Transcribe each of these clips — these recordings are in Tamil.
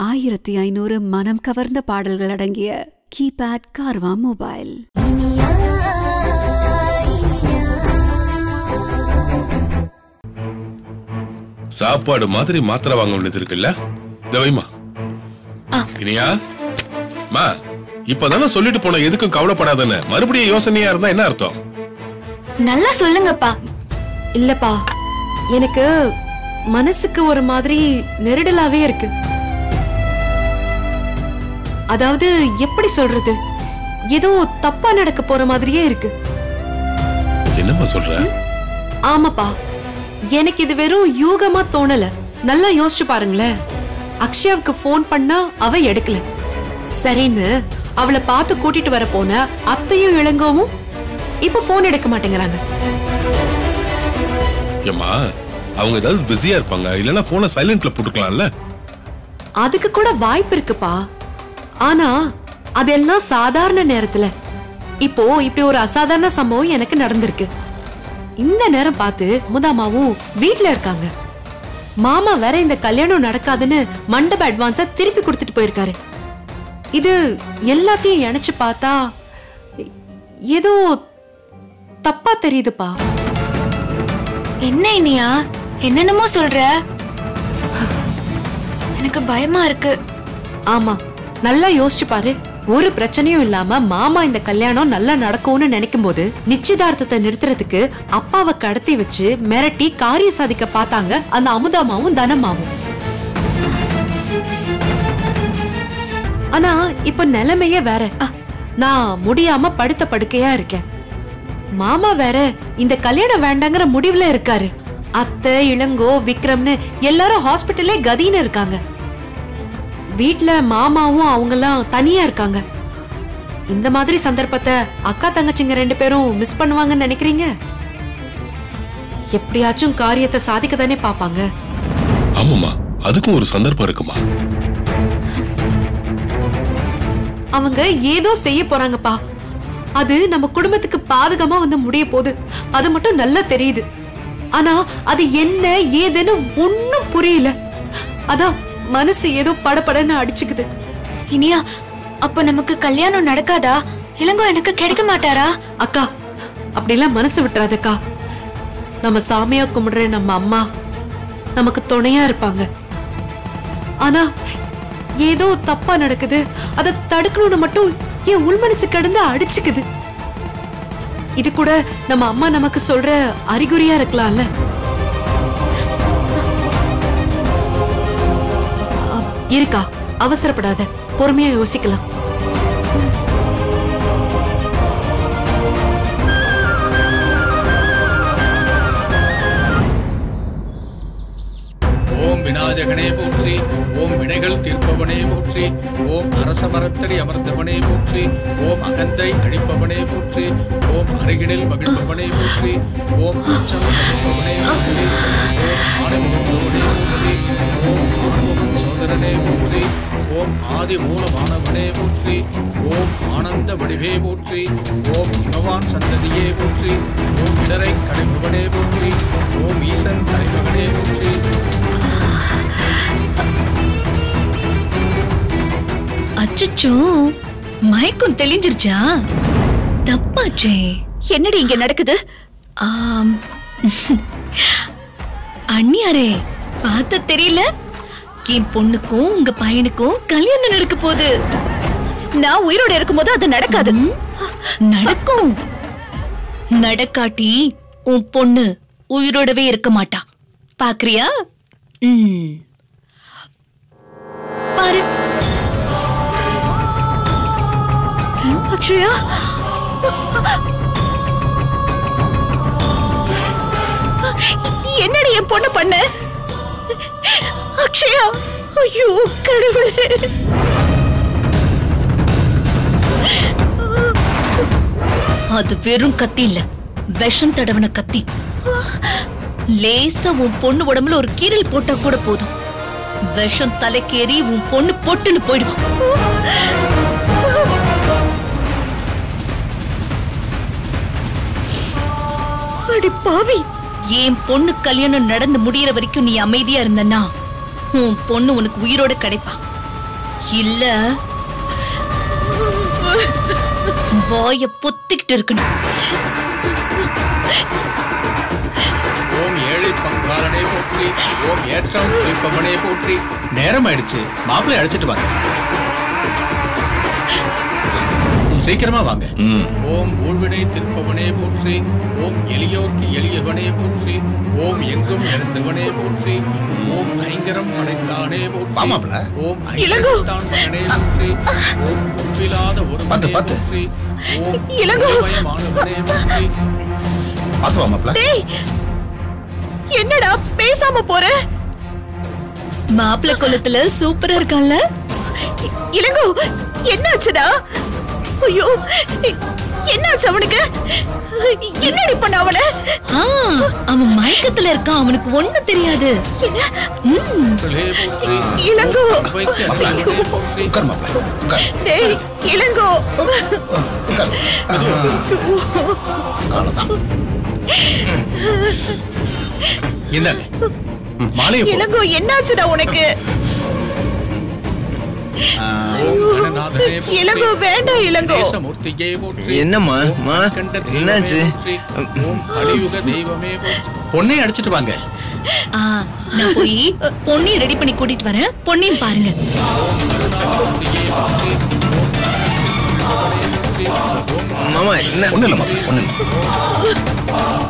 ஆயிரத்தி ஐநூறு மனம் கவர்ந்த பாடல்கள் அடங்கிய கீபேட் கார்வா மொபைல் சாப்பாடு மாதிரி மாத்திரை வாங்க வேண்டியது இருக்குல்ல தவைமா இனியா மா இப்பதானே சொல்லிட்டு போன எதுக்கும் கவலைப்படாதன்னு மறுபடியும் யோசனையா இருந்தா என்ன அர்த்தம் நல்லா சொல்லுங்கப்பா இல்லப்பா எனக்கு மனசுக்கு ஒரு மாதிரி நெருடலாவே இருக்கு அதாவது எப்படி சொல்றது ஏதோ தப்பா நடக்க போற மாதிரியே இருக்கு என்னம்மா சொல்ற ஆமாப்பா எனக்கு இது வெறும் யூகமா தோணல நல்லா யோசிச்சு பாருங்களேன் அக்ஷயாவுக்கு ஃபோன் பண்ணா அவ எடுக்கல சரின்னு அவளை பார்த்து கூட்டிட்டு வர போன அத்தையும் இளங்கோவும் இப்ப ஃபோன் எடுக்க மாட்டேங்கிறாங்க ஏம்மா அவங்க ஏதாவது பிஸியா இருப்பாங்க இல்லனா போனை சைலண்ட்ல போட்டுக்கலாம்ல அதுக்கு கூட வாய்ப்பு இருக்குப்பா ஆனா அதெல்லாம் சாதாரண நேரத்துல இப்போ இப்படி ஒரு அசாதாரண சம்பவம் எனக்கு நடந்திருக்கு இந்த நேரம் பார்த்து முதாமாவும் வீட்ல இருக்காங்க மாமா வேற இந்த கல்யாணம் நடக்காதுன்னு மண்டப அட்வான்ஸா திருப்பி கொடுத்துட்டு போயிருக்காரு இது எல்லாத்தையும் இணைச்சு பார்த்தா ஏதோ தப்பா தெரியுதுப்பா என்ன இனியா என்னென்னமோ சொல்ற எனக்கு பயமா இருக்கு ஆமா நல்லா யோசிச்சு பாரு ஒரு பிரச்சனையும் இல்லாம மாமா இந்த கல்யாணம் நல்லா நடக்கும்னு நினைக்கும் போது நிச்சயதார்த்தத்தை நிறுத்துறதுக்கு அப்பாவை கடத்தி வச்சு மிரட்டி காரியம் சாதிக்க பார்த்தாங்க அந்த அமுதாமாவும் தனமாவும் ஆனா இப்ப நிலைமையே வேற நான் முடியாம படுத்த படுக்கையா இருக்கேன் மாமா வேற இந்த கல்யாணம் வேண்டாங்கிற முடிவுல இருக்காரு அத்தை இளங்கோ விக்ரம்னு எல்லாரும் ஹாஸ்பிட்டல்லே கதின்னு இருக்காங்க வீட்ல மாமாவும் அவங்கெல்லாம் தனியா இருக்காங்க இந்த மாதிரி சந்தர்ப்பத்தை அக்கா தங்கச்சிங்க ரெண்டு பேரும் மிஸ் பண்ணுவாங்கன்னு நினைக்கிறீங்க எப்படியாச்சும் காரியத்தை சாதிக்க தானே பாப்பாங்க ஆமாம்மா அதுக்கும் ஒரு சந்தர்ப்பம் இருக்குமா அவங்க ஏதோ செய்ய போறாங்கப்பா அது நம்ம குடும்பத்துக்கு பாதகமா வந்து முடிய போகுது அது மட்டும் நல்லா தெரியுது ஆனா அது என்ன ஏதுன்னு ஒண்ணும் புரியல அதான் மனசு ஏதோ படபடன்னு அடிச்சுக்குது இனியா அப்ப நமக்கு கல்யாணம் நடக்காதா இளங்கோ எனக்கு கிடைக்க மாட்டாரா அக்கா அப்படிலாம் மனசு விட்டுறாதக்கா நம்ம சாமியா கும்பிடுற நம்ம அம்மா நமக்கு துணையா இருப்பாங்க ஆனா ஏதோ தப்பா நடக்குது அதை தடுக்கணும்னு மட்டும் என் உள் மனசு கடந்து அடிச்சுக்குது இது கூட நம்ம அம்மா நமக்கு சொல்ற அறிகுறியா இருக்கலாம்ல அ, இருக்கா அவசரப்படாத பொறுமையா யோசிக்கலாம் ஓம் விநாயகனே போற்றி ஓம் வினைகள் தீர்ப்பவனே போற்றி ஓம் அரச மரத்தடி அமர்ந்தவனே போற்றி ஓம் அகந்தை அழிப்பவனே போற்றி ஓம் அருகினில் மகிழ்பவனே போற்றி ஓம் உச்சம் அழிப்பவனே போற்றி ஓம் ஆணைமுகத்தவனே போற்றி ஓம் ஆறுமுகம் சோதரனே போற்றி ஓம் ஆதி மூலமானவனே போற்றி ஓம் ஆனந்த வடிவே போற்றி ஓம் பகவான் சந்ததியே போற்றி ஓம் இடரை கடைபவனே போற்றி ஓம் ஈசன் தலைமகனே போற்றி அச்சச்சோ மயக்கம் தெளிஞ்சிருச்சா தப்பாச்சே என்னடி இங்க நடக்குது ஆம் அண்ணியாரே பார்த்த தெரியல என் பொண்ணுக்கும் உங்க பையனுக்கும் கல்யாணம் நடக்க போகுது நான் உயிரோட இருக்கும்போது அது நடக்காது ம், நடக்கும் நடக்காட்டி உன் பொண்ணு உயிரோடவே இருக்க மாட்டா பாக்குறியா ம் பாரு அக்ஷயா என்னடி என் பொண்ணு பண்ண அக்ஷயா ஐயோ கடவுளே அது வெறும் கத்தி இல்ல விஷம் தடவன கத்தி லேசா உன் பொண்ணு உடம்புல ஒரு கீரல் போட்டா கூட போதும் விஷம் தலைக்கேறி உன் பொண்ணு பொட்டுன்னு போயிடுவான் அடி பாவி என் பொண்ணு கல்யாணம் நடந்து முடியற வரைக்கும் நீ அமைதியா இருந்தன்னா உன் பொண்ணு உனக்கு உயிரோட கிடைப்பா இல்ல வாய பொத்திக்கிட்டு இருக்கணும் ஓம் ஏழை பங்காளனே போற்றி ஓம் ஏற்றம் குறிப்பவனே போற்றி நேரம் ஆயிடுச்சு மாப்பிள்ளை அழைச்சிட்டு வாங்க சீக்கிரமா வாங்க ஓம் ஊழ்வினை திருப்பவனே போற்றி ஓம் எளியோர்க்கு எளியவனே போற்றி ஓம் எங்கும் நிறைந்தவனே போற்றி ஓம் ஐங்கரம் படைத்தானே போற்றி மாப்பிள. ஓம் இளங்கோ. ஐங்கரத்தாண்டவனே போற்றி ஓம் ஒப்பிலாத ஒரு பாத்து, பாத்து. போற்றி ஓம் இளங்கோ. ஒளிமயமானவனே போற்றி பார்த்து வா மாப்பிள டேய் என்னடா பேசாம போற மாப்பிள்ளை குளத்துல சூப்பரா இருக்கான்ல இ- இளங்கோ என்னாச்சுடா ஐயோ இ- என்னாச்சு அவனுக்கு என்னடி பண்ண அவன ஆ, அவன் மயக்கத்துல இருக்கான் அவனுக்கு ஒண்ணு தெரியாது என்ன ம், போற்றி இளங்கோ வைக்க ஐயோ. போற்றி உட்கார் மாப்பிள உட்கார் டேய் இளங்கோ உட்கார் அவ்வளவுதான் என்னங்க மாலையை போடு. இளங்கோ என்னாச்சுடா உனக்கு ஓம் கணநாதனே போற்றி. இளங்கோ வேண்டாம் இளங்கோ கணேசமூர்த்தியே போற்றி. என்னம்மா? ஓம் மா? மணிகண்ட தெய்வமே என்னாச்சு? போற்றி. ஓம் கலியுக தெய்வமே போற்றி. பொண்ணை அடிச்சிட்டு வாங்க ஆ, நான் போய் பொண்ணையும் ரெடி பண்ணி கூட்டிட்டு வரேன் பொண்ணையும் பாருங்க கருணாமூர்த்தியே போற்றி. ஓம் கணபதியே போற்றி. ஓம் மாமா என்ன ஒண்ணு இல்ல மாப்பிள ஒண்ணு இல்ல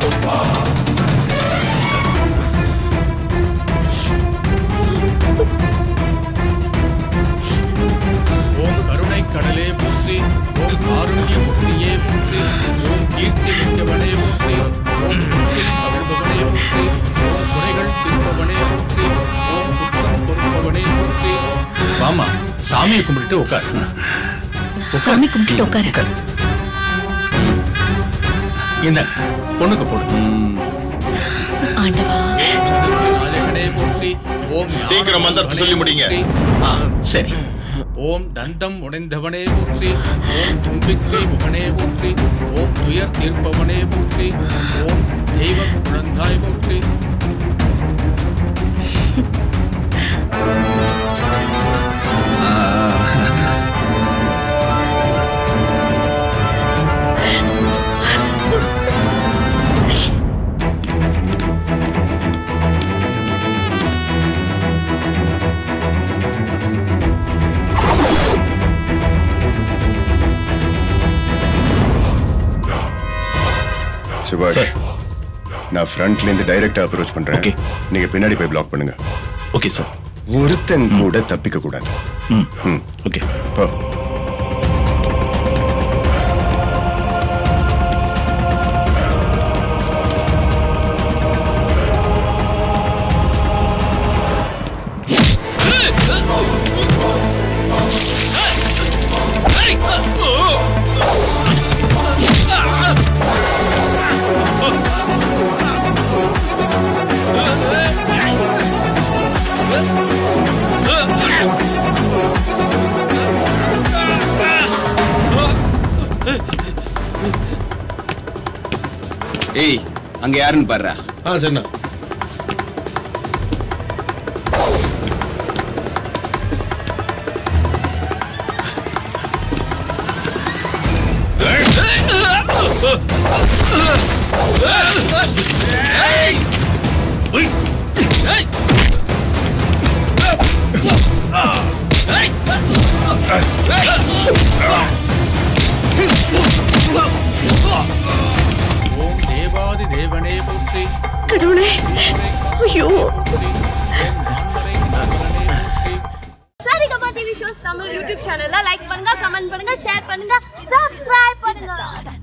ஓம் கருணை கடலே போற்றி ஓம் காருண்ய மூர்த்தியே போற்றி ஓம் கீர்த்தி மிக்கவனே போற்றி ஓம் குற்றில் கவிழ்பவனே போற்றி ஓம் குறைகள் தீர்ப்பவனே போற்றி ஓம் குற்றம் பொறுப்பவனே போற்றி வாமா சாமியை கும்பிட்டு உட்கார் சாமி கும்பிட்டு உட்காரு என்ன பொண்ணுக்கு போடு ஆண்டவா நாயகனே போற்றி ஓம் ஞான சீக்கிரம் மந்திரத்தை சொல்லி முடிங்க. போற்றி. ஆ, சரி ஓம் தந்தம் உடைந்தவனே போற்றி ஓம் தும்பிக்கை முகனே போற்றி ஓம் துயர் தீர்ப்பவனே போற்றி ஓம் தெய்வ குழந்தாய் போற்றி சுபாஷ் சார். நான் ஃப்ரண்ட்ல இருந்து டைரக்டா அப்ரோச் பண்றேன் Okay. நீங்க பின்னாடி போய் பிளாக் பண்ணுங்க ஓகே சார் ஒருத்தன் கூட தப்பிக்க கூடாது ம் ம் ஓகே போ ஏய் அங்க யாருன்னு பாருடா ஆ சரிண்ணா ஓம் தேவாதி தேவனே போற்றி கடவுளே ஐயோ போற்றி. ஓம் நான்மறை நான்மரனே போற்றி Saregama TV shows Tamil YouTube சேனல்ல லைக் பண்ணுங்க கமெண்ட் பண்ணுங்க ஷேர் பண்ணுங்க சப்ஸ்கிரைப் பண்ணுங்க